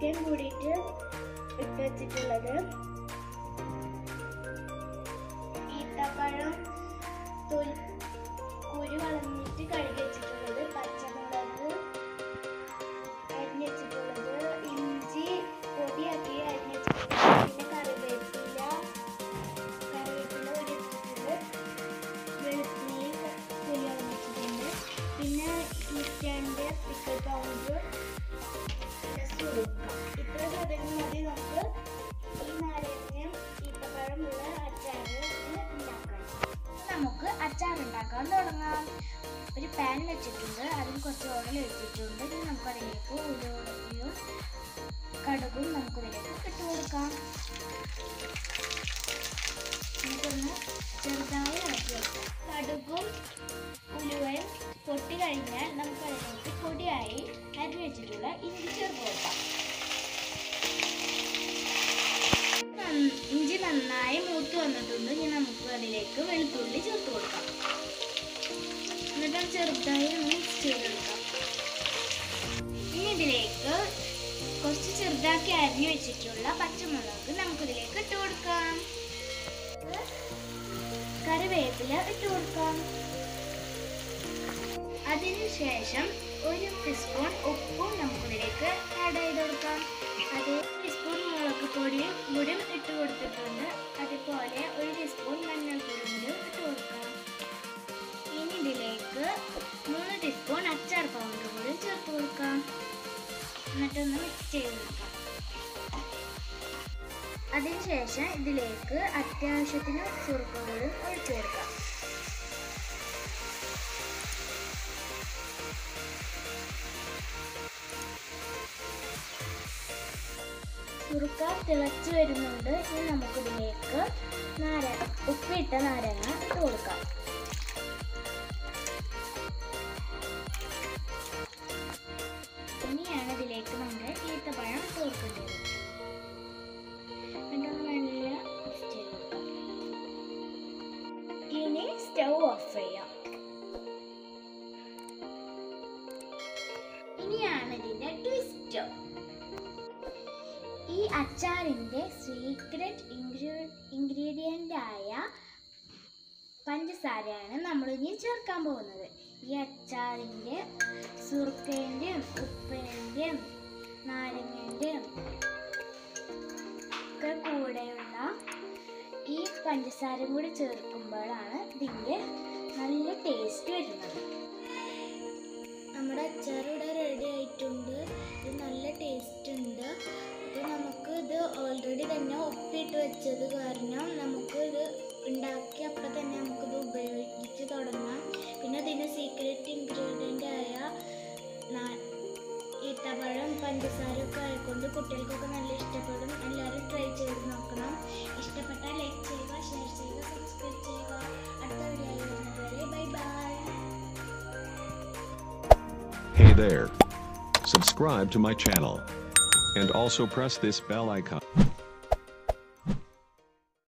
ഏലക്കയും കൂടിയിട്ട് ഇട്ട് വെച്ചിട്ടുള്ളത് ഈത്തപ്പഴം തൊലി കുരു കളഞ്ഞിട്ട് കഴുകി വെച്ചിട്ടുള്ളത് പച്ചമുളക് അരിഞ്ഞ് വെച്ചിട്ടുള്ളത് ഇഞ്ചി പൊടിയാക്കി അരിഞ്ഞ് വെച്ചിട്ടുള്ളത് പിന്നെ കറിവേപ്പില കറിവേപ്പില ഒരു വെച്ചിട്ടുണ്ട് വെളുത്തുള്ളി തൊലി കളഞ്ഞിട്ടുണ്ട് പിന്നെ ഈസ്റ്റേൻ്റെ പിക്കൽ പൗഡർ പിന്നെ സുറുക്ക ഇത്ര സാധനങ്ങൾ മതി നമുക്ക് ഈ നാരങ്ങയും ഈത്തപ്പഴമുള്ള അച്ചാറ് ഉണ്ടാക്കാൻ നമുക്ക് അച്ചാർ ഉണ്ടാക്കാൻ തുടങ്ങാം ഒരു പാൻ വെച്ചിട്ടുണ്ട് അതിൽ കുറച്ച് ഓയിൽ വെച്ചിട്ടുണ്ട് ഇനി നമുക്ക് അതിലേക്ക് ഉലുവയും കടുകും നമുക്ക് ഇതിലേക്ക് ഇട്ട് കൊടുക്കാം നമുക്കൊന്ന് ചെറുതായി ഇളക്കി വെക്കാം കടുകും ഉലുവയും പൊട്ടി കഴിഞ്ഞാൽ നമുക്ക് അതിലേക്ക് പൊടിയായി അരിഞ്ഞു വെച്ചിട്ടുള്ള ഇഞ്ചി ചേർത്ത് കൊടുക്കാം നന്ന- ഇഞ്ചി നന്നായി മൂത്ത് വന്നിട്ടുണ്ട് ഇനി നമുക്ക് അതിലേക്ക് വെളുത്തുള്ളി ചേർത്ത് കൊടുക്കാം എന്നിട്ട് അത് ചെറുതായി ഒന്ന് മിക്സ് ചെയ്തെടുക്കാം ഇനി ഇതിലേക്ക് കുറച്ച് ചെറുതാക്കി അരിഞ്ഞു വെച്ചിട്ടുള്ള പച്ചമുളക് നമുക്കിതിലേക്ക് ഇട്ട് കൊടുക്കാം കറിവേപ്പില ഇട്ട് കൊടുക്കാം അതിനുശേഷം ഒരു ടീസ്പൂൺ ഉപ്പും നമുക്കിതിലേക്ക് ആഡ് ചെയ്ത് കൊടുക്കാം അത് ടീസ്പൂൺ മുളക് പൊടിയും കൂടിയും ഇട്ട് കൊടുത്തിട്ടുണ്ട് അതുപോലെ ഒരു ടീസ്പൂൺ മഞ്ഞൾപ്പൊടിയും കൂടി ഇട്ട് കൊടുക്കാം ഇനി ഇതിലേക്ക് മൂന്ന് ടീസ്പൂൺ അച്ചാർ പൗഡർ കൂടി ചേർത്ത് കൊടുക്കാം എന്നിട്ടൊന്ന് മിക്സ് ചെയ്ത് കൊടുക്കാം അതിനുശേഷം ഇതിലേക്ക് അത്യാവശ്യത്തിന് സുറുക്കുകളും ഒഴിച്ചു കൊടുക്കാം സുറുക്ക തിളച്ച് വരുന്നുണ്ട് ഇനി നമുക്കിതിലേക്ക് നാരങ്ങ ഉപ്പിട്ട നാരങ്ങ ഇട്ട് കൊടുക്കാം ഇനിയാണ് ഇതിലേക്ക് നമ്മുടെ ഈത്തപ്പഴം ഇട്ട് കൊടുക്കേണ്ടത് എന്നിട്ടൊന്ന് മെല്ലെ mix ചെയ്ത് കൊടുക്കാം. ഇനി സ്റ്റൗ ഓഫ് ചെയ്യാം ഇനിയാണ് ഇതിന്റെ ട്വിസ്റ്റ് ഈ അച്ചാറിന്റെ സീക്രട്ട് ഇൻഗ്രീഡിയൻ്റ് ആയ പഞ്ചസാരയാണ് നമ്മൾ ഇനി ചേർക്കാൻ പോകുന്നത് ഈ അച്ചാറിൻ്റെ സുർക്കേൻ്റെയും ഉപ്പിൻ്റെയും നാരങ്ങൻ്റെയും ഒക്കെ കൂടെയുള്ള ഈ പഞ്ചസാരയും കൂടി ചേർക്കുമ്പോഴാണ് ഇതിൻ്റെ നല്ല ടേസ്റ്റ് വരുന്നത് നമ്മുടെ അച്ചാർ ഇവിടെ റെഡി ആയിട്ടുണ്ട് ഇത് നല്ല ടേസ്റ്റ് ഉണ്ട് ഇത് നമുക്ക് ഇത് ഓൾറെഡി തന്നെ ഉപ്പിട്ട് വെച്ചത് കാരണം നമുക്ക് ഇത് ഉണ്ടാക്കി അപ്പം തന്നെ നമുക്കിത് ഉപയോഗിച്ച് തുടങ്ങാം പിന്നെ ഇതിൻ്റെ സീക്രട്ട് ഇൻഗ്രീഡിയൻ്റ് ആയ നാ- ഈത്തപ്പഴം പഞ്ചസാര ഒക്കെ ആയിക്കൊണ്ട് കുട്ടികൾക്കൊക്കെ നല്ല ഇഷ്ടപ്പെടും എല്ലാവരും ട്രൈ ചെയ്ത് നോക്കണം ഇഷ്ടപ്പെട്ടാൽ ലൈക്ക് ചെയ്യുക ഷെയർ ചെയ്യുക സബ്സ്ക്രൈബ് ചെയ്യുക അടുത്ത വീഡിയോ വരുന്നതുവരെ bye bye Hey there. Subscribe to my channel. And also press this bell icon.